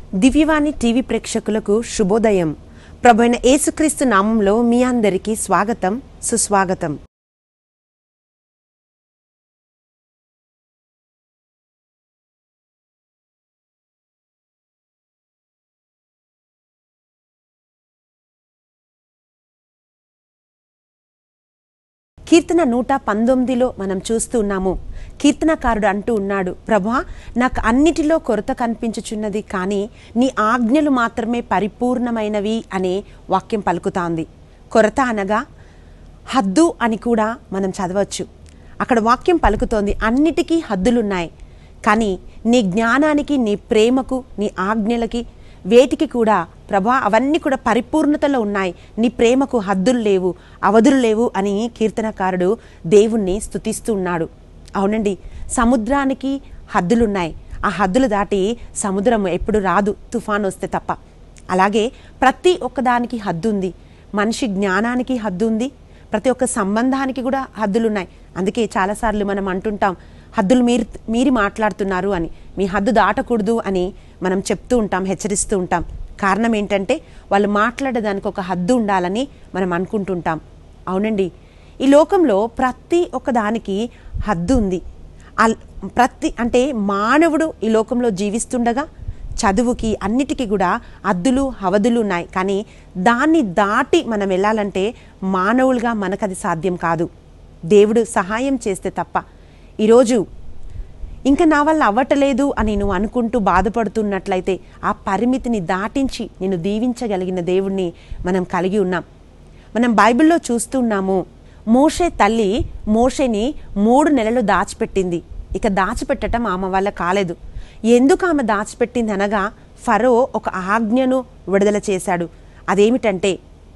దివ్యవాణి TV ప్రేక్షకులకు శుభోదయం ప్రభైన యేసుక్రీస్తు నామంలో మీ అందరికీ స్వాగతం సుస్వాగతం కీర్తన నూట పంతొమ్మిదిలో మనం చూస్తూ ఉన్నాము కీర్తనకారుడు అంటూ ఉన్నాడు ప్రభా నాకు అన్నిటిలో కొరత కనిపించుచున్నది కానీ నీ ఆజ్ఞలు మాత్రమే పరిపూర్ణమైనవి అనే వాక్యం పలుకుతాంది కొరత అనగా హద్దు అని కూడా మనం చదవచ్చు అక్కడ వాక్యం పలుకుతోంది అన్నిటికీ హద్దులున్నాయి కానీ నీ జ్ఞానానికి నీ ప్రేమకు నీ ఆజ్ఞలకి వేటికి కూడా ప్రభా అవన్నీ కూడా పరిపూర్ణతలో ఉన్నాయి నీ ప్రేమకు హద్దులు లేవు అవధులు లేవు అని కీర్తనకారుడు దేవుణ్ణి స్తుతిస్తూ ఉన్నాడు అవునండి సముద్రానికి హద్దులున్నాయి ఆ హద్దులు దాటి సముద్రం ఎప్పుడు రాదు తుఫాన్ వస్తే తప్ప అలాగే ప్రతి ఒక్కదానికి హద్దు ఉంది మనిషి జ్ఞానానికి హద్దు ఉంది ప్రతి ఒక్క సంబంధానికి కూడా హద్దులున్నాయి అందుకే చాలాసార్లు మనం అంటుంటాం హద్దులు మీరు మీరి మాట్లాడుతున్నారు అని మీ హద్దు దాటకూడదు అని మనం చెప్తూ ఉంటాం హెచ్చరిస్తూ ఉంటాం కారణం ఏంటంటే వాళ్ళు మాట్లాడేదానికి ఒక హద్దు ఉండాలని మనం అనుకుంటుంటాం అవునండి ఈ లోకంలో ప్రతి ఒక్క దానికి హద్దు ఉంది ఆ ప్రతి అంటే మానవుడు ఈ లోకంలో జీవిస్తుండగా చదువుకి అన్నిటికీ కూడా అద్దులు అవధులు ఉన్నాయి కానీ దాన్ని దాటి మనం వెళ్ళాలంటే మానవులుగా మనకు అది సాధ్యం కాదు దేవుడు సహాయం చేస్తే తప్ప ఈరోజు ఇంకా నా వల్ల అవ్వటలేదు అని నువ్వు అనుకుంటూ బాధపడుతున్నట్లయితే ఆ పరిమితిని దాటించి నేను దీవించగలిగిన దేవుణ్ణి మనం కలిగి ఉన్నాం మనం బైబిల్లో చూస్తున్నాము మోషే తల్లి మోషేని మూడు నెలలు దాచిపెట్టింది ఇక దాచిపెట్టడం ఆమె వల్ల కాలేదు ఎందుకు ఆమె దాచిపెట్టింది అనగా ఫరో ఒక ఆజ్ఞను విడుదల చేశాడు అదేమిటంటే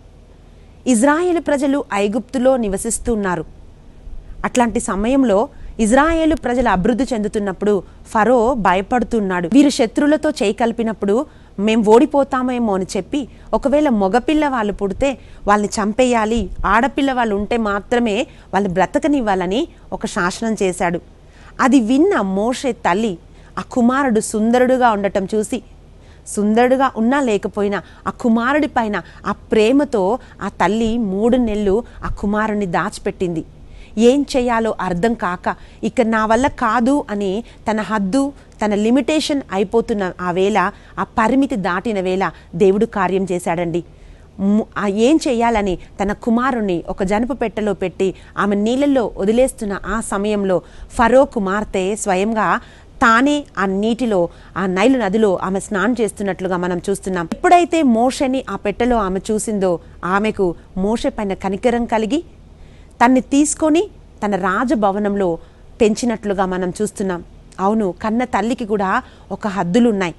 ఇజ్రాయేల్ ప్రజలు ఐగుప్తులో నివసిస్తున్నారు అట్లాంటి సమయంలో ఇజ్రాయేలు ప్రజలు అభివృద్ధి చెందుతున్నప్పుడు ఫరో భయపడుతున్నాడు వీరు శత్రులతో చేయి కలిపినప్పుడు మేం ఓడిపోతామేమో అని చెప్పి ఒకవేళ మగపిల్ల వాళ్ళు పుడితే వాళ్ళని చంపేయాలి ఆడపిల్ల వాళ్ళు ఉంటే మాత్రమే వాళ్ళు బ్రతకనివ్వాలని ఒక శాసనం చేశాడు అది విన్న మోషే తల్లి ఆ కుమారుడు సుందరుడుగా ఉండటం చూసి సుందరుడుగా ఉన్నా లేకపోయినా ఆ కుమారుడి పైన ఆ ప్రేమతో ఆ తల్లి మూడు నెలలు ఆ కుమారుని దాచిపెట్టింది ఏం చేయాలో అర్థం కాక ఇక నా వల్ల కాదు అని తన హద్దు తన లిమిటేషన్ అయిపోతున్న ఆ వేళ ఆ పరిమితి దాటిన వేళ దేవుడు కార్యం చేశాడండి ము- ఆ ఏం చేయాలని తన కుమారుణ్ణి ఒక జనపు పెట్టెలో పెట్టి ఆమె నీళ్ళల్లో వదిలేస్తున్న ఆ సమయంలో ఫరో కుమార్తె స్వయంగా తానే ఆ నీటిలో ఆ నైలు నదిలో ఆమె స్నానం చేస్తున్నట్లుగా మనం చూస్తున్నాం ఎప్పుడైతే మోషని ఆ పెట్టెలో ఆమె చూసిందో ఆమెకు మోష పైన కనికరం కలిగి తన్ని తీసుకొని తన రాజభవనంలో పెంచినట్లుగా మనం చూస్తున్నాం అవును కన్న తల్లికి కూడా ఒక హద్దులున్నాయి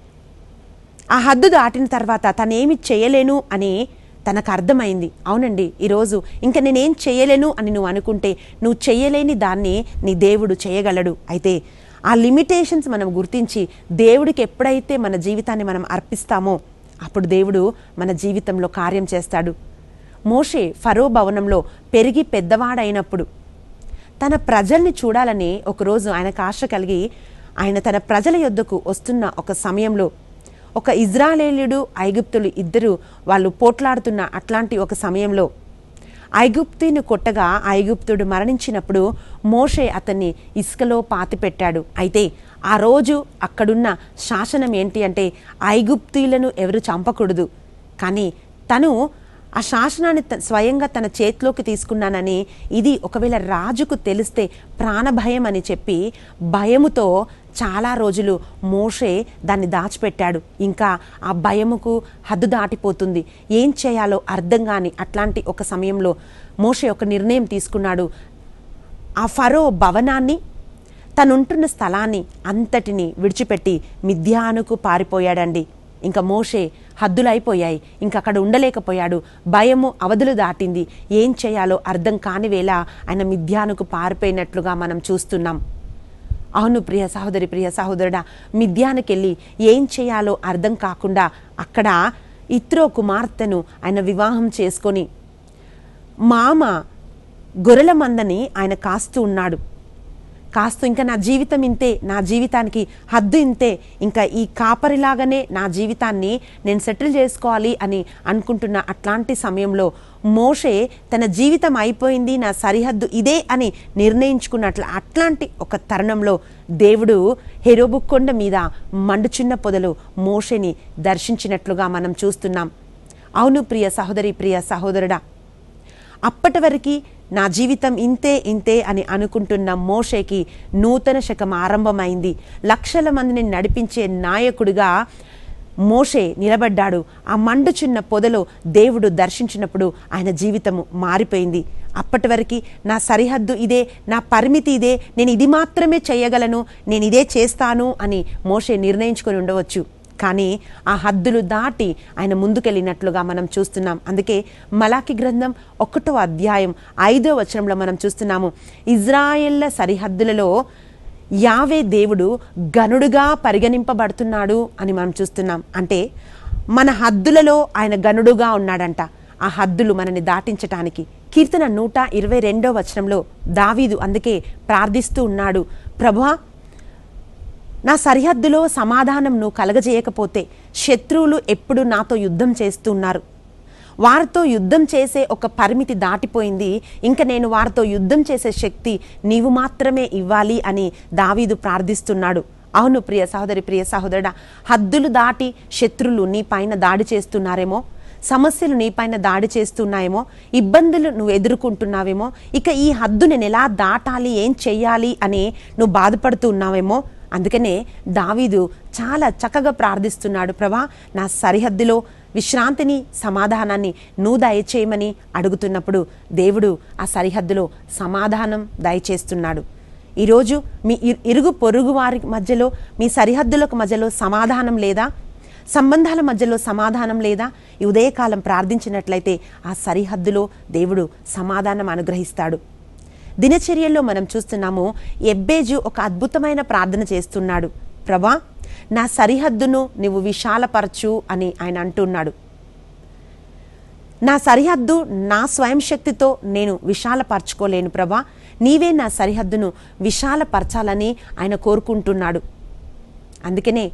ఆ హద్దు దాటిన తర్వాత తనేమి చేయలేను అని తనకు అర్థమైంది అవునండి ఈరోజు ఇంకా నేనేం చేయలేను అని నువ్వు అనుకుంటే నువ్వు చేయలేని దాన్ని నీ దేవుడు చేయగలడు అయితే ఆ లిమిటేషన్స్ మనం గుర్తించి దేవుడికి ఎప్పుడైతే మన జీవితాన్ని మనం అర్పిస్తామో అప్పుడు దేవుడు మన జీవితంలో కార్యం చేస్తాడు మోషే ఫరో భవనంలో పెరిగి పెద్దవాడైనప్పుడు తన ప్రజల్ని చూడాలని ఒకరోజు ఆయనకు ఆశ కలిగి ఆయన తన ప్రజల యొద్దకు వస్తున్న ఒక సమయంలో ఒక ఇజ్రాయేలీయుడు ఐగుప్తులు ఇద్దరు వాళ్ళు పోట్లాడుతున్న అట్లాంటి ఒక సమయంలో ఐగుప్తుని కొట్టగా ఐగుప్తుడు మరణించినప్పుడు మోషే అతన్ని ఇసుకలో పాతిపెట్టాడు అయితే ఆ రోజు అక్కడున్న శాసనం ఏంటి అంటే ఐగుప్తీయులను ఎవరు చంపకూడదు కానీ తను ఆ శాసనాన్ని త- స్వయంగా తన చేతిలోకి తీసుకున్నానని ఇది ఒకవేళ రాజుకు తెలిస్తే ప్రాణభయం అని చెప్పి భయముతో చాలా రోజులు మోషే దాన్ని దాచిపెట్టాడు ఇంకా ఆ భయముకు హద్దు దాటిపోతుంది ఏం చేయాలో అర్థం కాని అట్లాంటి ఒక సమయంలో మోషే ఒక నిర్ణయం తీసుకున్నాడు ఆ ఫరో భవనాన్ని తనుంటున్న స్థలాన్ని అంతటిని విడిచిపెట్టి మిథ్యానుకు పారిపోయాడండి ఇంకా మోషే హద్దులైపోయాయి ఇంకా అక్కడ ఉండలేకపోయాడు భయము అవధులు దాటింది ఏం చేయాలో అర్థం కాని వేళ ఆయన మిథ్యానుకు పారిపోయినట్లుగా మనం చూస్తున్నాం అవును ప్రియ సహోదరి ప్రియ సహోదరుడా మిథ్యానకెళ్ళి ఏం చేయాలో అర్థం కాకుండా అక్కడ ఇత్రో కుమార్తెను ఆయన వివాహం చేసుకొని మామ గొర్రెల మందని ఆయన కాస్తూ ఉన్నాడు కాస్త ఇంకా నా జీవితం ఇంతే నా జీవితానికి హద్దు ఇంతే ఇంకా ఈ కాపరిలాగానే నా జీవితాన్ని నేను సెటిల్ చేసుకోవాలి అని అనుకుంటున్న అట్లాంటి సమయంలో మోషే తన జీవితం అయిపోయింది నా సరిహద్దు ఇదే అని నిర్ణయించుకున్నట్లు అట్లాంటి ఒక తరుణంలో దేవుడు హెరోబు కొండ మీద మండుచున్న పొదలు మోషేని దర్శించినట్లుగా మనం చూస్తున్నాం అవును ప్రియ సహోదరి ప్రియ సహోదరుడా అప్పటి వరకు నా జీవితం ఇంతే ఇంతే అని అనుకుంటున్న మోషేకి నూతన శకం ఆరంభమైంది లక్షల మందిని నడిపించే నాయకుడిగా మోషే నిలబడ్డాడు ఆ మండుచున్న పొదలో దేవుడు దర్శించినప్పుడు ఆయన జీవితము మారిపోయింది అప్పటి వరకు నా సరిహద్దు ఇదే నా పరిమితి ఇదే నేను ఇది మాత్రమే చేయగలను నేను ఇదే చేస్తాను అని మోషే నిర్ణయించుకొని ఉండవచ్చు కానీ ఆ హద్దులు దాటి ఆయన ముందుకెళ్ళినట్లుగా మనం చూస్తున్నాం అందుకే మలాకి గ్రంథం ఒకటో అధ్యాయం ఐదో వచనంలో మనం చూస్తున్నాము ఇజ్రాయెల్ల సరిహద్దులలో యావే దేవుడు గనుడుగా పరిగణింపబడుతున్నాడు అని మనం చూస్తున్నాం అంటే మన హద్దులలో ఆయన గనుడుగా ఉన్నాడంట ఆ హద్దులు మనని దాటించటానికి కీర్తన నూట ఇరవై రెండో వచనంలో దావీదు అందుకే ప్రార్థిస్తూ ఉన్నాడు ప్రభా నా సరిహద్దులో సమాధానం నువ్వు కలగజేయకపోతే శత్రువులు ఎప్పుడు నాతో యుద్ధం చేస్తున్నారు వారితో యుద్ధం చేసే ఒక పరిమితి దాటిపోయింది ఇంకా నేను వారితో యుద్ధం చేసే శక్తి నీవు మాత్రమే ఇవ్వాలి అని దావీదు ప్రార్థిస్తున్నాడు అవును ప్రియ సహోదరి ప్రియ సహోదరుడా హద్దులు దాటి శత్రులు నీ పైన దాడి చేస్తున్నారేమో సమస్యలు నీపైన దాడి చేస్తున్నాయేమో ఇబ్బందులు నువ్వు ఎదుర్కొంటున్నావేమో ఇక ఈ హద్దు నేను ఎలా దాటాలి ఏం చెయ్యాలి అని నువ్వు బాధపడుతూ ఉన్నావేమో అందుకనే దావీదు చాలా చక్కగా ప్రార్థిస్తున్నాడు ప్రభా నా సరిహద్దులో విశ్రాంతిని సమాధానాన్ని నువ్వు దయచేయమని అడుగుతున్నప్పుడు దేవుడు ఆ సరిహద్దులో సమాధానం దయచేస్తున్నాడు ఈరోజు మీ ఇరు- ఇరుగు పొరుగు వారి మధ్యలో మీ సరిహద్దులకు మధ్యలో సమాధానం లేదా సంబంధాల మధ్యలో సమాధానం లేదా ఈ ఉదయకాలం ప్రార్థించినట్లయితే ఆ సరిహద్దులో దేవుడు సమాధానం అనుగ్రహిస్తాడు దినచర్యల్లో మనం చూస్తున్నాము ఎబ్బేజు ఒక అద్భుతమైన ప్రార్థన చేస్తున్నాడు ప్రభా నా సరిహద్దును నువ్వు విశాలపరచు అని ఆయన అంటున్నాడు నా సరిహద్దు నా స్వయం శక్తితో నేను విశాలపరచుకోలేను ప్రభా నీవే నా సరిహద్దును విశాలపరచాలని ఆయన కోరుకుంటున్నాడు అందుకనే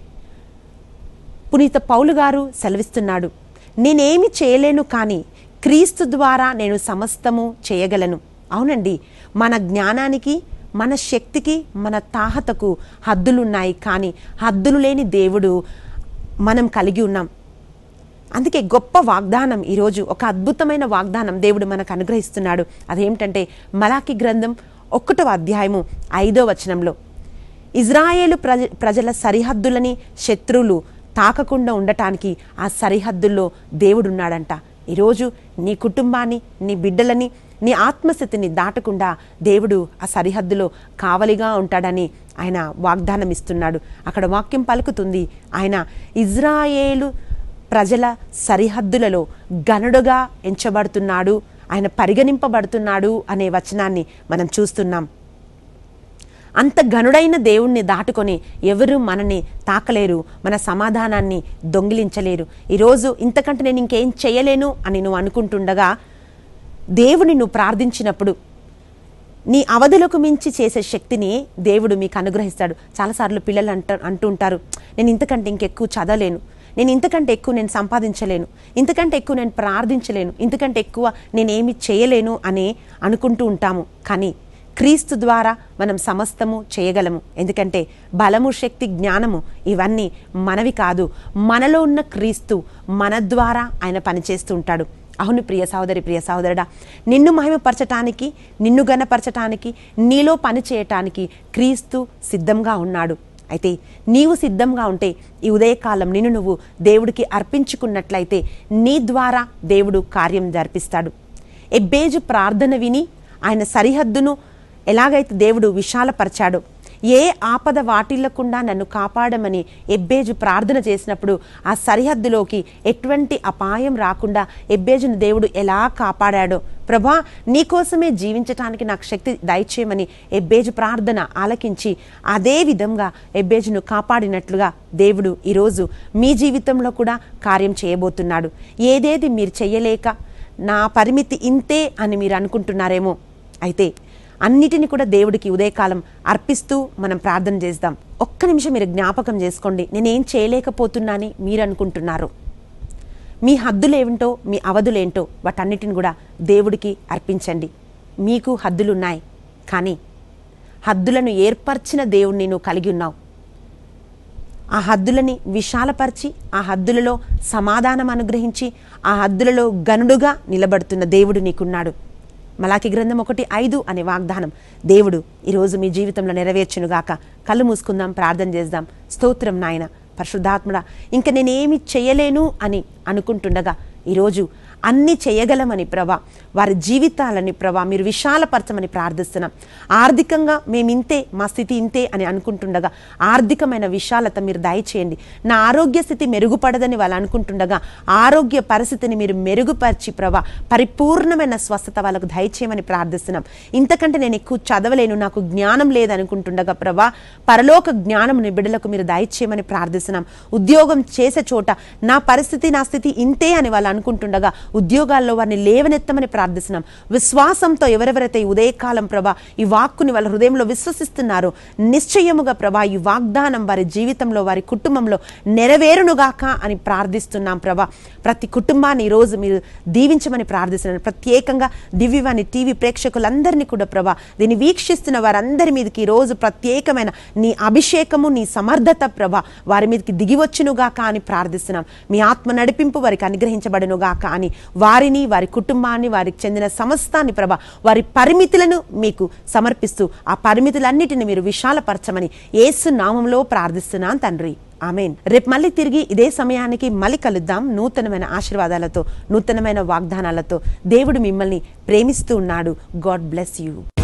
పునీత పౌలు గారు సెలవిస్తున్నాడు నేనేమి చేయలేను కానీ క్రీస్తు ద్వారా నేను సమస్తము చేయగలను అవునండి మన జ్ఞానానికి మన శక్తికి మన తాహతకు హద్దులున్నాయి కానీ హద్దులు లేని దేవుడు మనం కలిగి ఉన్నాం అందుకే గొప్ప వాగ్దానం ఈరోజు ఒక అద్భుతమైన వాగ్దానం దేవుడు మనకు అనుగ్రహిస్తున్నాడు అదేమిటంటే మలాకి గ్రంథం ఒకటవ అధ్యాయము ఐదో వచనంలో ఇజ్రాయేలు ప్రజ ప్రజల సరిహద్దులని శత్రువులు తాకకుండా ఉండటానికి ఆ సరిహద్దుల్లో దేవుడున్నాడంట ఈరోజు నీ కుటుంబాన్ని నీ బిడ్డలని నీ ఆత్మస్థితిని దాటకుండా దేవుడు ఆ సరిహద్దులో కావలిగా ఉంటాడని ఆయన వాగ్దానం ఇస్తున్నాడు అక్కడ వాక్యం పలుకుతుంది ఆయన ఇజ్రాయేలు ప్రజల సరిహద్దులలో గనుడుగా ఎంచబడుతున్నాడు ఆయన పరిగణింపబడుతున్నాడు అనే వచనాన్ని మనం చూస్తున్నాం అంత గనుడైన దేవుణ్ణి దాటుకొని ఎవరు మనని తాకలేరు మన సమాధానాన్ని దొంగిలించలేరు ఈరోజు ఇంతకంటే నేను ఇంకేం చేయలేను అని నువ్వు అనుకుంటుండగా దేవుని నువ్వు ప్రార్థించినప్పుడు నీ అవధులకు మించి చేసే శక్తిని దేవుడు మీకు అనుగ్రహిస్తాడు చాలాసార్లు పిల్లలు అంట అంటుంటారు నేను ఇంతకంటే ఇంకెక్కువ చదవలేను నేను ఇంతకంటే ఎక్కువ నేను సంపాదించలేను ఇంతకంటే ఎక్కువ నేను ప్రార్థించలేను ఇంతకంటే ఎక్కువ నేనేమి చేయలేను అని అనుకుంటూ ఉంటాము కానీ క్రీస్తు ద్వారా మనం సమస్తము చేయగలము ఎందుకంటే బలము శక్తి జ్ఞానము ఇవన్నీ మనవి కాదు మనలో ఉన్న క్రీస్తు మన ద్వారా ఆయన పనిచేస్తూ ఉంటాడు అవును ప్రియ సహోదరి ప్రియ సహోదరుడా నిన్ను మహిమపరచటానికి నిన్ను గనపరచటానికి నీలో పని చేయటానికి క్రీస్తు సిద్ధంగా ఉన్నాడు అయితే నీవు సిద్ధంగా ఉంటే ఈ ఉదయకాలం నిన్ను నువ్వు దేవుడికి అర్పించుకున్నట్లయితే నీ ద్వారా దేవుడు కార్యం జరిపిస్తాడు ఎబ్బేజు ప్రార్థన విని ఆయన సరిహద్దును ఎలాగైతే దేవుడు విశాలపరిచాడో ఏ ఆపద వాటిల్లకుండా నన్ను కాపాడమని ఎబ్బేజు ప్రార్థన చేసినప్పుడు ఆ సరిహద్దులోకి ఎటువంటి అపాయం రాకుండా ఎబ్బేజును దేవుడు ఎలా కాపాడాడో ప్రభా నీకోసమే జీవించటానికి నాకు శక్తి దయచేయమని ఎబ్బేజు ప్రార్థన ఆలకించి అదే విధంగా ఎబ్బేజును కాపాడినట్లుగా దేవుడు ఈరోజు మీ జీవితంలో కూడా కార్యం చేయబోతున్నాడు ఏదేది మీరు చెయ్యలేక నా పరిమితి ఇంతే అని మీరు అనుకుంటున్నారేమో అయితే అన్నిటిని కూడా దేవుడికి ఉదయకాలం అర్పిస్తూ మనం ప్రార్థన చేద్దాం ఒక్క నిమిషం మీరు జ్ఞాపకం చేసుకోండి నేనేం చేయలేకపోతున్నానని మీరు అనుకుంటున్నారు మీ హద్దులేంటో మీ అవధులేంటో వాటన్నిటిని కూడా దేవుడికి అర్పించండి మీకు హద్దులున్నాయి కానీ హద్దులను ఏర్పరిచిన దేవుణ్ణి నువ్వు కలిగి ఉన్నావు ఆ హద్దులని విశాలపరిచి ఆ హద్దులలో సమాధానం అనుగ్రహించి ఆ హద్దులలో గనుడుగా నిలబడుతున్న దేవుడు నీకున్నాడు మలాకి గ్రంథం ఒకటి ఐదు అనే వాగ్దానం దేవుడు ఈరోజు మీ జీవితంలో నెరవేర్చునుగాక కళ్ళు మూసుకుందాం ప్రార్థన చేద్దాం స్తోత్రం నాయన పరిశుద్ధాత్ముడా ఇంకా నేనేమి చేయలేను అని అనుకుంటుండగా ఈరోజు అన్ని చేయగలమని ప్రభా వారి జీవితాలని ప్రభా మీరు విశాలపరచమని ప్రార్థిస్తున్నాం ఆర్థికంగా మేము ఇంతే మా స్థితి ఇంతే అని అనుకుంటుండగా ఆర్థికమైన విశాలత మీరు దయచేయండి నా ఆరోగ్య స్థితి మెరుగుపడదని వాళ్ళు అనుకుంటుండగా ఆరోగ్య పరిస్థితిని మీరు మెరుగుపరిచి ప్రభా పరిపూర్ణమైన స్వస్థత వాళ్ళకు దయచేయమని ప్రార్థిస్తున్నాం ఇంతకంటే నేను ఎక్కువ చదవలేను నాకు జ్ఞానం లేదనుకుంటుండగా ప్రభా పరలోక జ్ఞానం నీ బిడ్డలకు మీరు దయచేయమని ప్రార్థిస్తున్నాం ఉద్యోగం చేసే చోట నా పరిస్థితి నా స్థితి ఇంతే అని వాళ్ళు అనుకుంటుండగా ఉద్యోగాల్లో వారిని లేవనెత్తమని ప్రార్థిస్తున్నాం విశ్వాసంతో ఎవరెవరైతే ఈ ఉదయకాలం ప్రభా ఈ వాక్కుని వాళ్ళ హృదయంలో విశ్వసిస్తున్నారో నిశ్చయముగా ప్రభా ఈ వాగ్దానం వారి జీవితంలో వారి కుటుంబంలో నెరవేరునుగాక అని ప్రార్థిస్తున్నాం ప్రభా ప్రతి కుటుంబాన్ని ఈరోజు మీరు దీవించమని ప్రార్థిస్తున్నాను ప్రత్యేకంగా దివ్యవాణి టీవీ ప్రేక్షకులందరినీ కూడా ప్రభా దీన్ని వీక్షిస్తున్న వారందరి మీదకి ఈరోజు ప్రత్యేకమైన నీ అభిషేకము నీ సమర్థత ప్రభా వారి మీదకి దిగివచ్చునుగాక అని ప్రార్థిస్తున్నాం మీ ఆత్మ నడిపింపు వారికి అనుగ్రహించబడునుగాక అని వారిని వారి కుటుంబాన్ని వారికి చెందిన సమస్తాన్ని ప్రభ వారి పరిమితులను మీకు సమర్పిస్తూ ఆ పరిమితులన్నిటిని మీరు విశాలపరచమని యేసు నామంలో ప్రార్థిస్తున్నాను తండ్రి ఆమెన్ రేపు మళ్ళీ తిరిగి ఇదే సమయానికి మళ్ళీ కలుద్దాం నూతనమైన ఆశీర్వాదాలతో నూతనమైన వాగ్దానాలతో దేవుడు మిమ్మల్ని ప్రేమిస్తూ ఉన్నాడు గాడ్ బ్లెస్ యూ